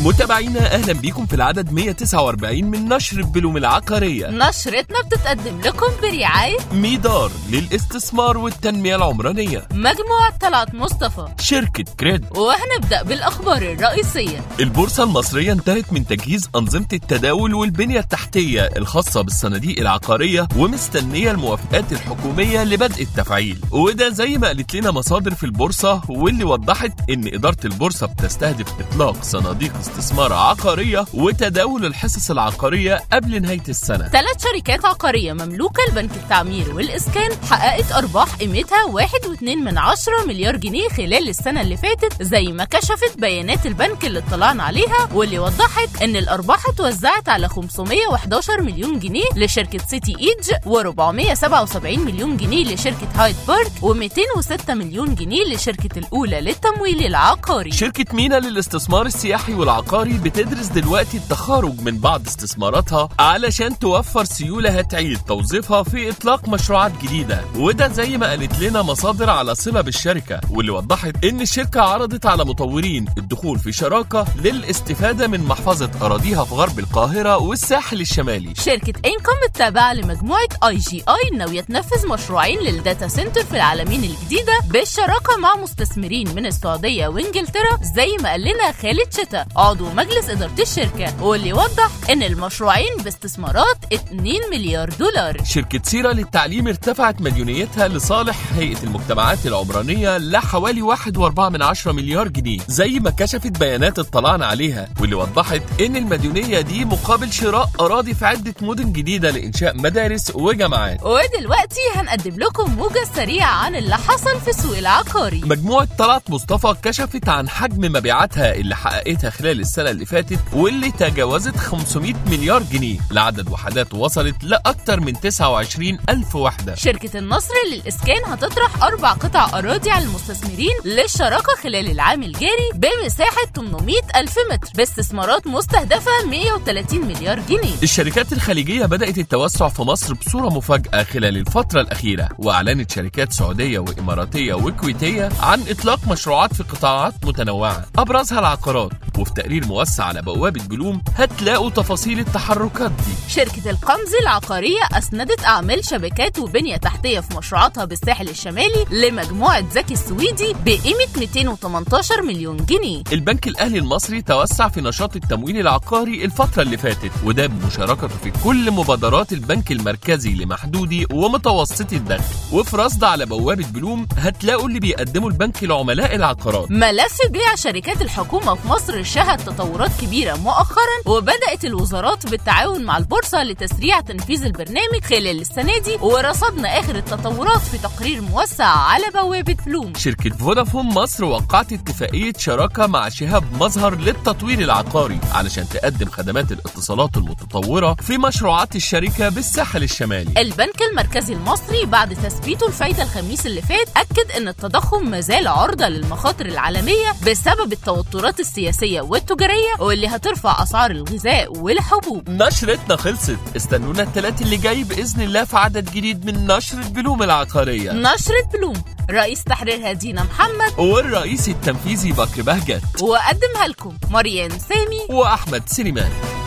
متابعينا اهلا بيكم في العدد 149 من نشر بلوم العقاريه نشرتنا بتتقدم لكم برعاية ميدار للاستثمار والتنميه العمرانيه مجموعة طلعت مصطفى شركه كريد وهنبدأ بالأخبار الرئيسية البورصة المصرية انتهت من تجهيز أنظمة التداول والبنية التحتية الخاصة بالصناديق العقارية ومستنية الموافقات الحكومية لبدء التفعيل وده زي ما قالت لنا مصادر في البورصة واللي وضحت إن إدارة البورصة بتستهدف إطلاق صناديق استثمار عقارية وتداول الحصص العقارية قبل نهاية السنة ثلاث شركات عقارية مملوكة لبنك التعمير والإسكان حققت أرباح قيمتها واحد واتنين من عشرة مليار جنيه خلال السنة اللي فاتت زي ما كشفت بيانات البنك اللي اطلعنا عليها واللي وضحت إن الأرباح اتوزعت على 511 مليون جنيه لشركة سيتي إيدج و477 مليون جنيه لشركة هايد بارك و206 مليون جنيه لشركة الأولى للتمويل العقاري شركة مينا للاستثمار السياحي والعقاري بتدرس دلوقتي التخارج من بعض استثماراتها علشان توفر سيولة هتعيد توظيفها في إطلاق مشروعات جديدة وده زي ما قالت لنا مصادر على صلة بالشركة واللي وضحت إن الشركة عرضت على مطورين الدخول في شراكة للاستفادة من محفظة أراضيها في غرب القاهرة والساحل الشمالي شركة انكم التابعة لمجموعة اي جي اي ناوية تنفذ مشروعين للداتا سنتر في العالمين الجديدة بالشراكة مع مستثمرين من السعودية وانجلترا زي ما قال لنا خالد شتا عضو مجلس إدارة الشركة واللي وضح ان المشروعين باستثمارات 2 مليار دولار شركة سيرة للتعليم ارتفعت مديونيتها لصالح هيئة المجتمعات العمرانية لحوالي 1.4 من عشرة مليار جنيه زي ما كشفت بيانات اطلعنا عليها واللي وضحت ان المديونية دي مقابل شراء أراضي في عدة مدن جديدة لإنشاء مدارس وجامعات ودلوقتي هنقدم لكم موجة سريعة عن اللي حصل في السوق العقاري مجموعة طلعت مصطفى كشفت عن حجم مبيعاتها اللي حققتها خلال السنة اللي فاتت واللي تجاوزت 500 مليار جنيه لعدد وحدات وصلت لأكثر من 29 ألف وحدة شركة النصر للإسكان هتطرح أربع قطع أراضي على المستثمرين للشراكة خلال العام الجاري بمساحة 800 ألف متر باستثمارات مستهدفة 130 مليار جنيه الشركات الخليجية بدأت التوسع في مصر بصورة مفاجئة خلال الفترة الأخيرة وأعلنت شركات سعودية وإماراتية وكويتية عن إطلاق مشروعات في قطاعات متنوعة أبرزها العقارات وفي تقرير موسع على بوابة بلوم هتلاقوا تفاصيل التحركات دي شركة القمز العقارية أسندت أعمال شبكات وبنية تحتية في مشروعاتها بالساحل الشمالي لمجموعة زكي السويدي بقيمة 218 مليون جنيه البنك الأهلي المصري توسع في نشاط التمويل العقاري الفترة اللي فاتت وده بمشاركته في كل مبادرات البنك المركزي لمحدودي ومتوسطي الدخل وفي رصد على بوابة بلوم هتلاقوا اللي بيقدموا البنك لعملاء العقارات ملف بيع شركات الحكومة في مصر شهد تطورات كبيرة مؤخرا وبدأت الوزارات بالتعاون مع البورصة لتسريع تنفيذ البرنامج خلال السنة دي ورصدنا آخر التطورات في تقرير موسع على بوابة بلوم شركة فودافون مصر وقعت اتفاقية شراكة مع شهاب مظهر للتطوير العقاري علشان تقدم خدمات الاتصالات المتطورة في مشروعات الشركة بالساحل الشمالي البنك المركزي المصري بعد تثبيته الفايدة الخميس اللي فات أكد أن التضخم مازال عرضة للمخاطر العالمية بسبب التوترات السياسية والتجارية واللي هترفع أسعار الغذاء والحبوب نشرتنا خلصت استنونا التلات اللي جاي بإذن الله في عدد جديد من نشر بلوم العقارية نشرة بلوم رئيس تحريرها دينا محمد والرئيس التنفيذي بكر بهجت وقدمها لكم مريان سامي وأحمد سليمان